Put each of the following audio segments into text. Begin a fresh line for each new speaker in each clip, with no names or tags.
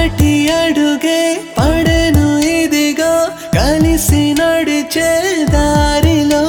మొదటి అడుగే పడను ఇదిగో కలిసి నడిచే దారిలో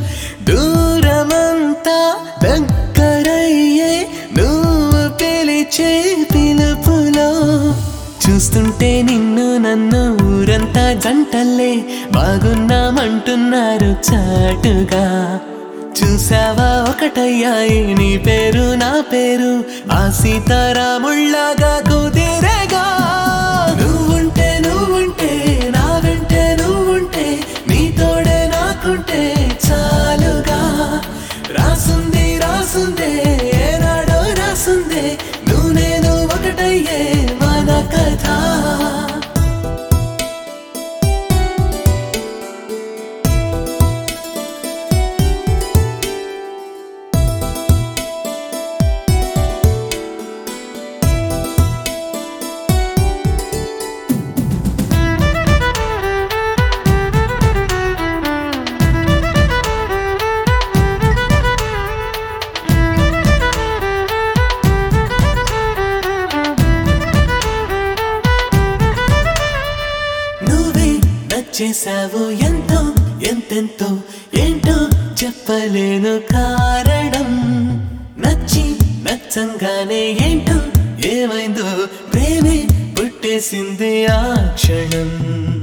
దూరమంతా దగ్గరయ్యే నువ్వు పిలిచే పిలుపులో చూస్తుంటే నిన్ను నన్ను ఊరంతా జంటల్లే బాగున్నామంటున్నారు చాటుగా చూసావా ఒకటయ్యాయి నీ పేరు నా పేరు ఆ సీతారాముళ్ళగా కుదిరేగా నువ్వుంటే నువ్వుంటే నా వెంటే నువ్వుంటే నీ తోడే నాకుంటే చాలుగా రాసుంది రాసుందే ఏనాడో రాసుందే నువ్వు నేను ఒకటయ్యే మన కథ నువ్వే నచ్చేసావు ఎంతో ఎంతెంతో ఏంటో చెప్పలేను కారణం నచ్చి నచ్చంగానే ఏంటో ఏమైందో ప్రేమే పుట్టేసింది ఆ క్షణం